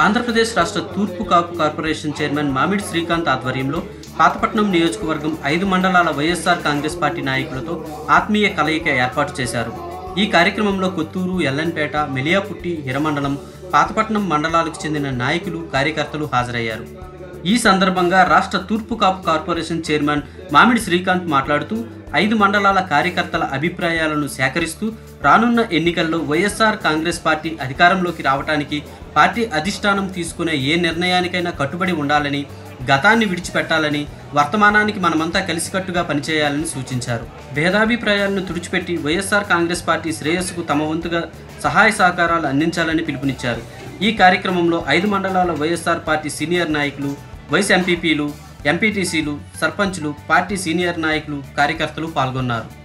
ఆంధ్రప్రదేశ్ రాష్ట్ర తూర్పు కాపు corporation chairman మామిడి శ్రీకాంత్ ఆధ్వర్యంలో పాతపట్నం నియోజకవర్గం ఐదు మండలాల వైఎస్ఆర్ కాంగ్రెస్ పార్టీ నాయకులతో ఆత్మీయ కలయిక ఏర్పాటు చేశారు ఈ కార్యక్రమంలో కొత్తూరు ఎల్లంపేట మెలియాపుట్టి హిరమండలం పాతపట్నం మండలాలకు చెందిన నాయకులు కార్యకర్తలు హాజరయ్యారు ఈ సందర్భంగా రాష్ట్ర తూర్పు కాపు కార్పొరేషన్ చైర్మన్ మామిడి శ్రీకాంత్ మాట్లాడుతూ ఐదు మండలాల కార్యకర్తల అభిప్రాయాలను సేకరిస్తూ రానున్న ఎన్నికల్లో వైఎస్ఆర్ కాంగ్రెస్ పార్టీ అధికారంలోకి రావటానికి పార్టీ అధిష్టానం తీసుకునే ఏ నిర్ణయానికైనా కట్టుబడి ఉండాలని గతాన్ని విడిచిపెట్టాలని వర్తమానానికి మనమంతా కలిసికట్టుగా పనిచేయాలని సూచించారు భేదాభిప్రాయాలను తుడిచిపెట్టి వైఎస్ఆర్ కాంగ్రెస్ పార్టీ శ్రేయస్సుకు తమ వంతుగా సహాయ సహకారాలు అందించాలని పిలుపునిచ్చారు ఈ కార్యక్రమంలో ఐదు మండలాల వైఎస్ఆర్ పార్టీ సీనియర్ నాయకులు వైస్ ఎంపీపీలు ఎంపీటీసీలు సర్పంచ్లు పార్టీ సీనియర్ నాయకులు కార్యకర్తలు పాల్గొన్నారు